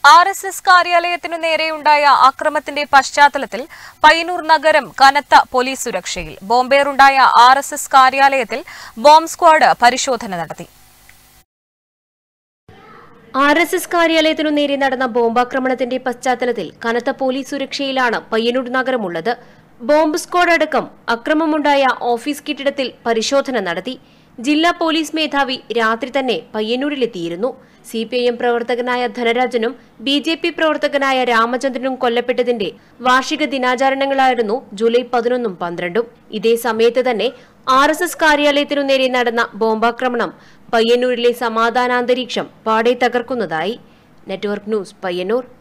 R S S കാര്യാലയത്തിനു നേരെയുണ്ടായ ആക്രമത്തിന്റെ പശ്ചാത്തലത്തിൽ പയ്യന്നൂർ നഗരം കനത്ത പോലീസ് സുരക്ഷയിൽ ബോംബേറുണ്ടായ ആർ എസ് എസ് കാര്യാലയത്തിൽ ബോംബ് സ്ക്വാഡ് പരിശോധന നടത്തി ആർ എസ് എസ് കാര്യാലയത്തിനു നേരെ നടന്ന ബോംബാക്രമണത്തിന്റെ പശ്ചാത്തലത്തിൽ കനത്ത പോലീസ് സുരക്ഷയിലാണ് പയ്യന്നൂർ നഗരമുള്ളത് ബോംബ് സ്ക്വാഡ് അടക്കം അക്രമമുണ്ടായ ഓഫീസ് കെട്ടിടത്തിൽ പരിശോധന നടത്തി ജില്ലാ പോലീസ് മേധാവി രാത്രി തന്നെ പയ്യന്നൂരിലെത്തിയിരുന്നു സി പി ഐ എം പ്രവർത്തകനായ ധനരാജനും ബി ജെ പി പ്രവർത്തകനായ രാമചന്ദ്രനും കൊല്ലപ്പെട്ടതിന്റെ വാർഷിക ദിനാചരണങ്ങളായിരുന്നു ജൂലൈ പതിനൊന്നും പന്ത്രണ്ടും ഇതേ സമയത്ത് തന്നെ ആർ എസ് എസ് കാര്യാലയത്തിനു നേരെ നടന്ന ബോംബാക്രമണം പയ്യന്നൂരിലെ സമാധാനാന്തരീക്ഷം പാടെ തകർക്കുന്നതായി നെറ്റ്വർക്ക് ന്യൂസ് പയ്യന്നൂർ